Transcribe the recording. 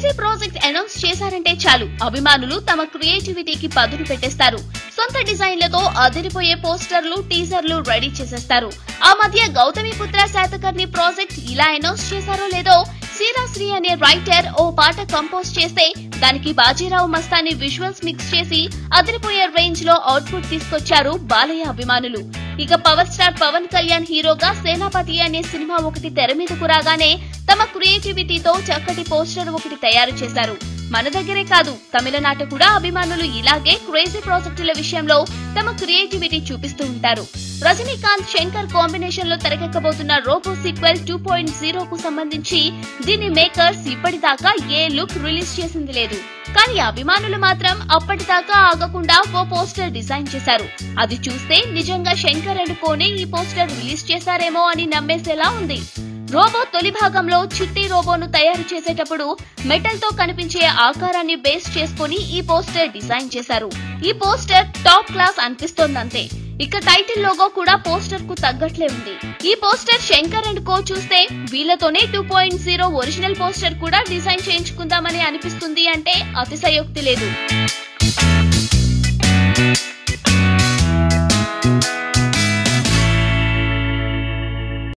crazy project announce చేశారంటే చాలు అభిమానులు తమ క్రియేటివిటీకి పదును పెట్టేస్తారు సొంత డిజైన్లతో అదిరిపోయే పోస్టర్లు టీజర్లు రెడీ చేసేస్తారు ఆ మధ్య గౌతమిపుత్ర శాతకర్ణి ప్రాజెక్ట్ ఇలా అనౌన్స్ చేశారో లేదో శ్రీ అనే రైటర్ ఓ పాట కంపోజ్ చేస్తే దానికి బాజీరావు మస్తాని విజువల్స్ మిక్స్ చేసి అదిరిపోయే రేంజ్ లో అవుట్పుట్ తీసుకొచ్చారు బాలయ్య అభిమానులు ఇక పవర్ స్టార్ పవన్ కళ్యాణ్ హీరోగా సేనాపతి అనే సినిమా ఒకటి తెర మీదకు రాగానే తమ క్రియేటివిటీతో చక్కటి పోస్టర్ ఒకటి తయారు చేశారు మన దగ్గరే కాదు తమిళనాట కూడా అభిమానులు ఇలాగే క్రేజీ ప్రాజెక్టుల విషయంలో తమ క్రియేటివిటీ చూపిస్తూ ఉంటారు రజనీకాంత్ శంకర్ కాంబినేషన్ లో తెరకెక్కబోతున్న robo sequel two point zero కు సంబంధించి దీని మేకర్స్ ఇప్పటిదాకా ఏ లుక్ రిలీజ్ చేసింది లేదు కానీ అభిమానులు మాత్రం అప్పటిదాకా ఆగకుండా ఓ పోస్టర్ డిజైన్ చేశారు అది చూస్తే నిజంగా శంకర్ అండ్ కోనే ఈ పోస్టర్ రిలీజ్ చేశారేమో అని నమ్మేసేలా ఉంది రోబో తొలి భాగంలో చిట్టి రోబోను తయారు చేసేటప్పుడు మెటల్ తో కనిపించే ఆకారాన్ని బేస్ చేసుకొని ఈ పోస్టర్ డిజైన్ చేశారు ఈ పోస్టర్ టాప్ క్లాస్ అనిపిస్తోందంతే ఇక టైటిల్ లోగో కూడా పోస్టర్ కు తగ్గట్లే ఉంది ఈ పోస్టర్ శంకర్ అండ్ కో చూస్తే వీళ్ళతోనే two point zero original poster కూడా డిజైన్ చేయించుకుందామని అనిపిస్తుంది అంటే అతిశయోక్తి లేదు